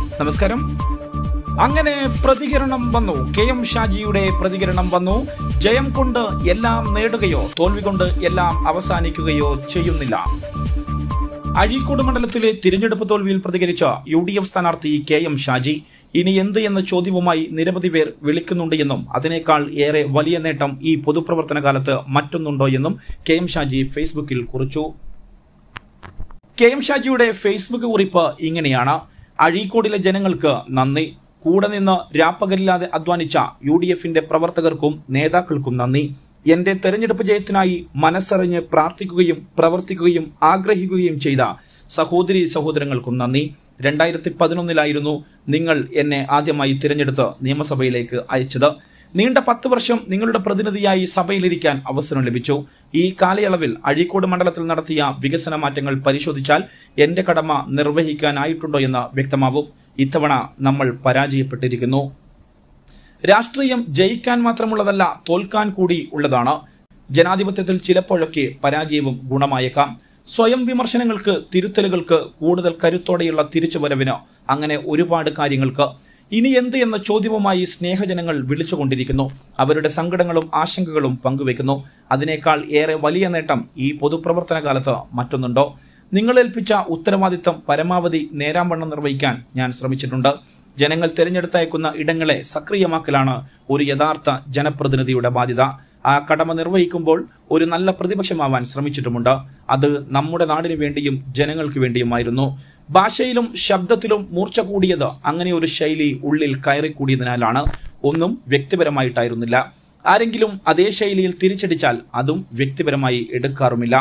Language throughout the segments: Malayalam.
നമസ്കാരം അങ്ങനെ പ്രതികരണം വന്നു കെ എം ഷാജിയുടെ പ്രതികരണം വന്നു ജയം കൊണ്ട് എല്ലാം നേടുകയോ തോൽവി കൊണ്ട് എല്ലാം അവസാനിക്കുകയോ ചെയ്യുന്നില്ല അഴീക്കോട് മണ്ഡലത്തിലെ തിരഞ്ഞെടുപ്പ് തോൽവിയിൽ പ്രതികരിച്ച യു ഡി എഫ് സ്ഥാനാർത്ഥി കെ എം ഷാജി ഇനി എന്ത് എന്ന ചോദ്യവുമായി നിരവധി പേർ വിളിക്കുന്നുണ്ട് എന്നും അതിനേക്കാൾ ഏറെ വലിയ നേട്ടം ഈ പൊതുപ്രവർത്തന കാലത്ത് മറ്റൊന്നുണ്ടോ എന്നും കെ എം ഷാജി ഫേസ്ബുക്കിൽ കുറിച്ചു കെ എം ഷാജിയുടെ ഫേസ്ബുക്ക് കുറിപ്പ് ഇങ്ങനെയാണ് അഴീക്കോടിലെ ജനങ്ങൾക്ക് നന്ദി കൂടെ നിന്ന് രാപ്പകലില്ലാതെ അധ്വാനിച്ച യു ഡി എഫിന്റെ പ്രവർത്തകർക്കും നേതാക്കൾക്കും നന്ദി എന്റെ തെരഞ്ഞെടുപ്പ് ജയത്തിനായി മനസ്സറിഞ്ഞ് പ്രാർത്ഥിക്കുകയും പ്രവർത്തിക്കുകയും ആഗ്രഹിക്കുകയും ചെയ്ത സഹോദരി സഹോദരങ്ങൾക്കും നന്ദി രണ്ടായിരത്തി പതിനൊന്നിലായിരുന്നു നിങ്ങൾ എന്നെ ആദ്യമായി തിരഞ്ഞെടുത്ത് നിയമസഭയിലേക്ക് അയച്ചത് നീണ്ട പത്ത് വർഷം നിങ്ങളുടെ പ്രതിനിധിയായി സഭയിലിരിക്കാൻ അവസരം ലഭിച്ചു ഈ കാലയളവിൽ അഴീക്കോട് മണ്ഡലത്തിൽ നടത്തിയ വികസന മാറ്റങ്ങൾ പരിശോധിച്ചാൽ എന്റെ കടമ നിർവഹിക്കാനായിട്ടുണ്ടോ എന്ന് വ്യക്തമാവും ഇത്തവണ നമ്മൾ പരാജയപ്പെട്ടിരിക്കുന്നു രാഷ്ട്രീയം ജയിക്കാൻ മാത്രമുള്ളതല്ല തോൽക്കാൻ കൂടി ഉള്ളതാണ് ജനാധിപത്യത്തിൽ ചിലപ്പോഴൊക്കെ പരാജയവും ഗുണമായേക്കാം സ്വയം വിമർശനങ്ങൾക്ക് തിരുത്തലുകൾക്ക് കൂടുതൽ കരുത്തോടെയുള്ള തിരിച്ചുവരവിന് അങ്ങനെ ഒരുപാട് കാര്യങ്ങൾക്ക് ഇനി എന്ത് എന്ന ചോദ്യവുമായി സ്നേഹജനങ്ങൾ വിളിച്ചുകൊണ്ടിരിക്കുന്നു അവരുടെ സങ്കടങ്ങളും ആശങ്കകളും പങ്കുവെക്കുന്നു അതിനേക്കാൾ ഏറെ വലിയ നേട്ടം ഈ പൊതുപ്രവർത്തന കാലത്ത് മറ്റൊന്നുണ്ടോ നിങ്ങൾ ഏൽപ്പിച്ച ഉത്തരവാദിത്തം പരമാവധി നേരാംവണ്ണം നിർവഹിക്കാൻ ഞാൻ ശ്രമിച്ചിട്ടുണ്ട് ജനങ്ങൾ തിരഞ്ഞെടുത്തയക്കുന്ന ഇടങ്ങളെ സക്രിയമാക്കലാണ് ഒരു യഥാർത്ഥ ജനപ്രതിനിധിയുടെ ബാധ്യത ആ കടമ നിർവഹിക്കുമ്പോൾ ഒരു നല്ല പ്രതിപക്ഷമാവാൻ ശ്രമിച്ചിട്ടുമുണ്ട് അത് നമ്മുടെ നാടിനു വേണ്ടിയും ജനങ്ങൾക്ക് വേണ്ടിയുമായിരുന്നു ഭാഷയിലും ശബ്ദത്തിലും മൂർച്ച കൂടിയത് അങ്ങനെ ഒരു ശൈലി ഉള്ളിൽ കയറിക്കൂടിയതിനാലാണ് ഒന്നും വ്യക്തിപരമായിട്ടായിരുന്നില്ല ആരെങ്കിലും അതേ ശൈലിയിൽ തിരിച്ചടിച്ചാൽ അതും വ്യക്തിപരമായി എടുക്കാറുമില്ല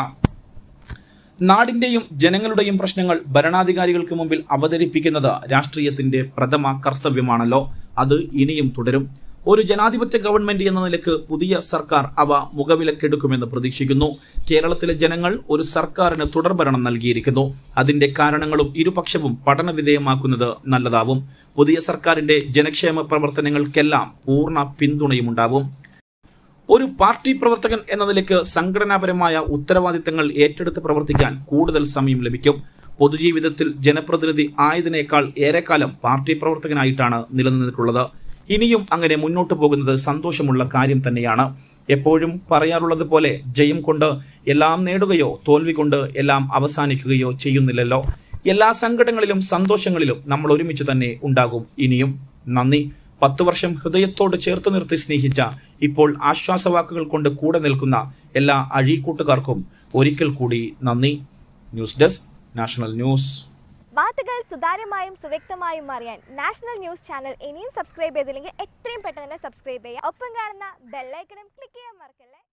നാടിന്റെയും ജനങ്ങളുടെയും പ്രശ്നങ്ങൾ ഭരണാധികാരികൾക്ക് മുമ്പിൽ അവതരിപ്പിക്കുന്നത് രാഷ്ട്രീയത്തിന്റെ പ്രഥമ കർത്തവ്യമാണല്ലോ അത് ഇനിയും തുടരും ഒരു ജനാധിപത്യ ഗവൺമെന്റ് എന്ന നിലക്ക് പുതിയ സർക്കാർ അവ മുഖവിലക്കെടുക്കുമെന്ന് പ്രതീക്ഷിക്കുന്നു കേരളത്തിലെ ജനങ്ങൾ ഒരു സർക്കാരിന് തുടർഭരണം നൽകിയിരിക്കുന്നു അതിന്റെ കാരണങ്ങളും ഇരുപക്ഷവും പഠനവിധേയമാക്കുന്നത് നല്ലതാവും പുതിയ സർക്കാരിന്റെ ജനക്ഷേമ പ്രവർത്തനങ്ങൾക്കെല്ലാം പൂർണ്ണ പിന്തുണയുമുണ്ടാവും ഒരു പാർട്ടി പ്രവർത്തകൻ എന്ന നിലയ്ക്ക് സംഘടനാപരമായ ഉത്തരവാദിത്തങ്ങൾ ഏറ്റെടുത്ത് പ്രവർത്തിക്കാൻ കൂടുതൽ സമയം ലഭിക്കും പൊതുജീവിതത്തിൽ ജനപ്രതിനിധി ആയതിനേക്കാൾ ഏറെക്കാലം പാർട്ടി പ്രവർത്തകനായിട്ടാണ് നിലനിന്നിട്ടുള്ളത് ഇനിയും അങ്ങനെ മുന്നോട്ട് പോകുന്നത് സന്തോഷമുള്ള കാര്യം തന്നെയാണ് എപ്പോഴും പറയാറുള്ളത് പോലെ ജയം കൊണ്ട് എല്ലാം നേടുകയോ തോൽവി കൊണ്ട് എല്ലാം അവസാനിക്കുകയോ ചെയ്യുന്നില്ലല്ലോ എല്ലാ സങ്കടങ്ങളിലും സന്തോഷങ്ങളിലും നമ്മൾ ഒരുമിച്ച് തന്നെ ഉണ്ടാകും ഇനിയും നന്ദി പത്തു വർഷം ഹൃദയത്തോട് ചേർത്ത് നിർത്തി സ്നേഹിച്ച ഇപ്പോൾ ആശ്വാസവാക്കുകൾ കൊണ്ട് കൂടെ നിൽക്കുന്ന എല്ലാ അഴീക്കൂട്ടുകാർക്കും ഒരിക്കൽ കൂടി നന്ദി ന്യൂസ് ഡെസ്ക് നാഷണൽ ന്യൂസ് വാർത്തകൾ സുതാര്യമായും സുവ്യക്തമായും അറിയാൻ നാഷണൽ ന്യൂസ് ചാനൽ ഇനിയും സബ്സ്ക്രൈബ് ചെയ്തില്ലെങ്കിൽ എത്രയും പെട്ടെന്ന് തന്നെ സബ്സ്ക്രൈബ് ചെയ്യുക ഒപ്പം കാണുന്ന ബെല്ലൈക്കണും ക്ലിക്ക് ചെയ്യാൻ മറക്കല്ലേ